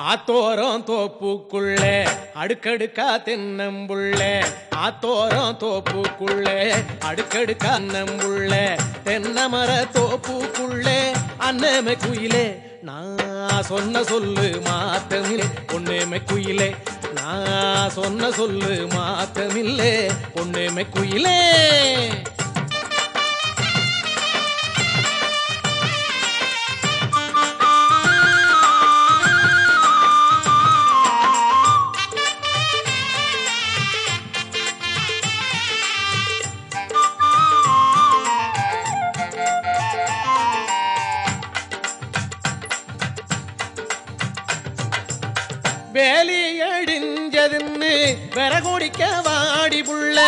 ஆத்தோரம் தோப்புக்குள்ள அடுக்கடுக்கா தென்னம்புள்ள ஆத்தோரம் தோப்புக்குள்ள அடுக்கடுக்கா அன்னம்புள்ள தென்னமர தோப்புக்குள்ள அன்னமே குயிலே நான் சொன்ன சொல்லு மாத்தமில்லை பொண்ணுமே குயிலே நான் சொன்ன சொல்லு மாத்தமில்லை பொண்ணுமே குயிலே வேலி அடிஞ்சதுன்னு விறகுடிக்க வாடி புள்ள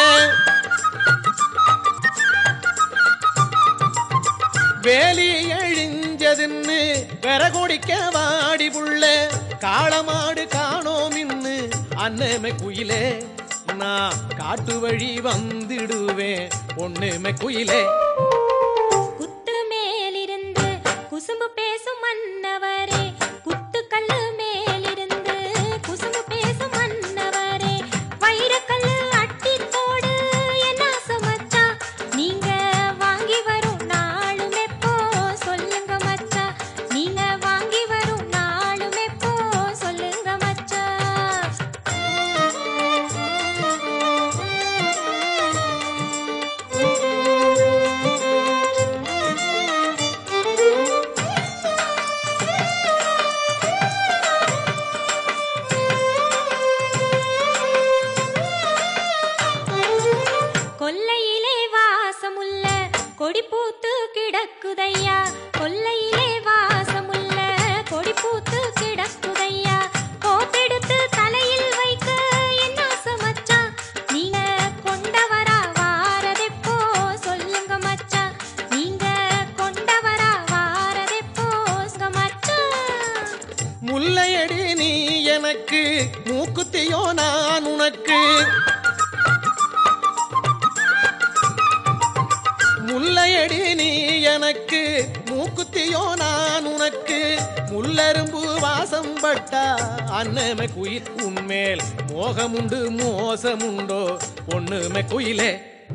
வேலி அழிஞ்சதுன்னு விறகுடிக்க வாடி புள்ள காளமாடு காணோம் இன்னு அன்னமே குயிலே நான் காட்டு வழி வந்துடுவேன் பொண்ணுமே குயிலே குத்து மேலிருந்து குசும்பு பேசும் மன்னவரே குத்து கல்லு மேலிருந்து குசும்பு பேசும் மன்னவரே வைரக்கல்லு அட்டி போடு என்ன சுமச்சா நீங்க வாங்கி வரும் நாளும் எப்போ சொல்லுங்க மச்சா நீங்க வாங்கி வரும் நாளும் எப்போ சொல்லுங்க மச்சா கொல்லையிலே வாசமுள்ள கொடி பூத்து கிடக்குதையா கொல்லையிலே வாசமுள்ள கொடி பூத்து கிடக்குதையா கோத்தெடுத்து தலையில் வைக்க என்ன சமச்சா நீங்க கொண்டவரா வாரதெப்போ சொல்லுங்க மச்சா நீங்க கொண்டவரா வாரதெப்போ சொல்லுங்க மச்சா முல்லையடி நீ எனக்கு மூக்குத்தியோ நான் உனக்கு முல்லையடி நீ எனக்கு மூக்குத்தியோ நான் உனக்கு முள்ளரும்பு வாசம் பட்டா அன்னமே குயில் உன்மேல் மோகமுண்டு மோசமுண்டோ பொண்ணுமே குயிலே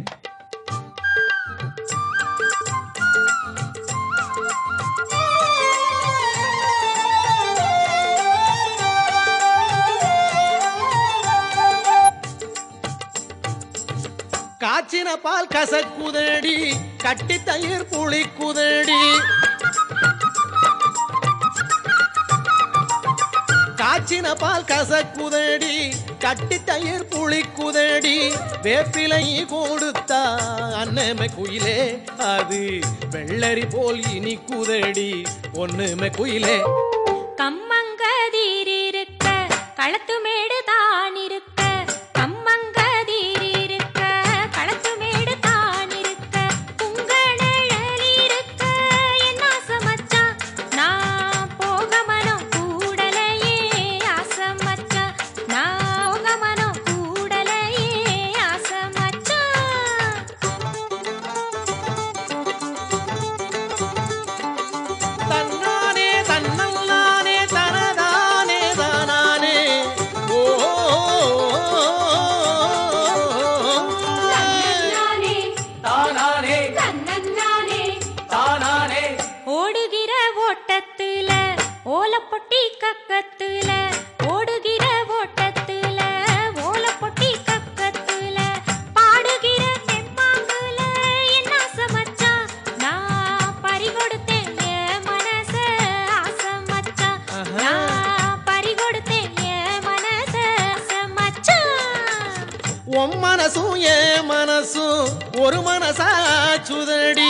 காய்ச்சின பால் கசக்குதடி கட்டி தயிர் புளிக்குதடி காய்ச்சின பால் கசக்குதடி கட்டி தயிர் புளிக்குதடி வேப்பிலை கொடுத்தா அன்னமே குயிலே அது வெள்ளரி போல் இனிக்குதடி ஒண்ணுமே குயிலே கம்மங்கதீர் இருக்க களத்து மேடு தான் இருக்க கம்மங்கதீர் இருக்க களத்து மேடு தான் இருக்க உங்க நிழல் இருக்க என்ன சமச்சா நான் போக மனம் கூடலையே ஆசமச்சா நான் போக மனம் கூடலையே ஆசமச்சா தன்னானே தன்னல்லானே தனதானே தானானே ஓ தன்னன்னானே தானானே தன்னன்னானே தானானே ஓடுகிற ஓட்டத்துல ஓலப்பொட்டி கக்கத்துல ஓடுகிற ஓட்டத்துல ஓலப்பொட்டி கக்கத்துல பாடுகிற தெம்மாங்குல என்ன சமச்சா நான் பறி கொடுத்தேன் என் மனச ஆசமச்சா ஆஹா. நான் பறி கொடுத்தேன் என் மனச ஆசமச்சா உன் மனசும் என் மனசும் ஒரு மனசாச்சுதடி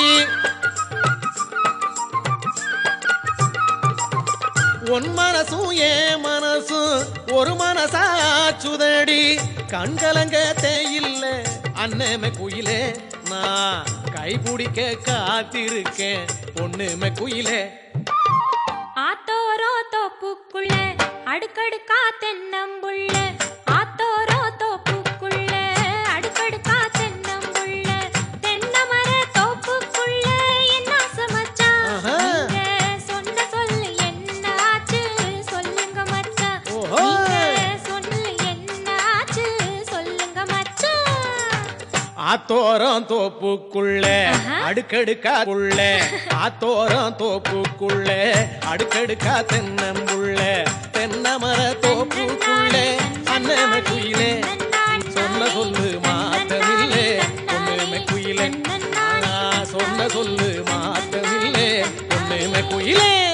உன் மனசும் என் மனசும் ஒரு மனசாச்சுதடி கண்கலங்க தேயில்ல அன்னமே குயிலே நான் கைபிடிக்க காத்திருக்கேன் பொண்ணுமே குயிலே ஆத்தோரோ தோப்புக்குள்ள அடுக்கடுக்கா தென்னம்புள்ள ஆத்தோரோ தோப்புக்குள்ள அடுக்கடுக்கா தென்னம்புள்ள தென்னமர தோப்புக்குள்ள என்ன சமச்சா ஆஹா. நீங்க சொன்ன சொல்லு என்ன ஆச்சு சொல்லுங்க மச்சா ஆத்தோரம் தோப்புக்குள்ள ஆஹா. அடுக்கடுக்கா உள்ள ஆத்தோரம் தோப்புக்குள்ள அடுக்கடுக்கா தென்னம்புள்ள தென்னமர தோப்புக்குள்ள அண்ணன குயிலே சொன்ன சொல்லு மாத்தமில்லே பொண்ணுமை குயிலே ஆ, சொன்ன சொல்லு மாத்தமில்லே பொண்ணுமை குயிலே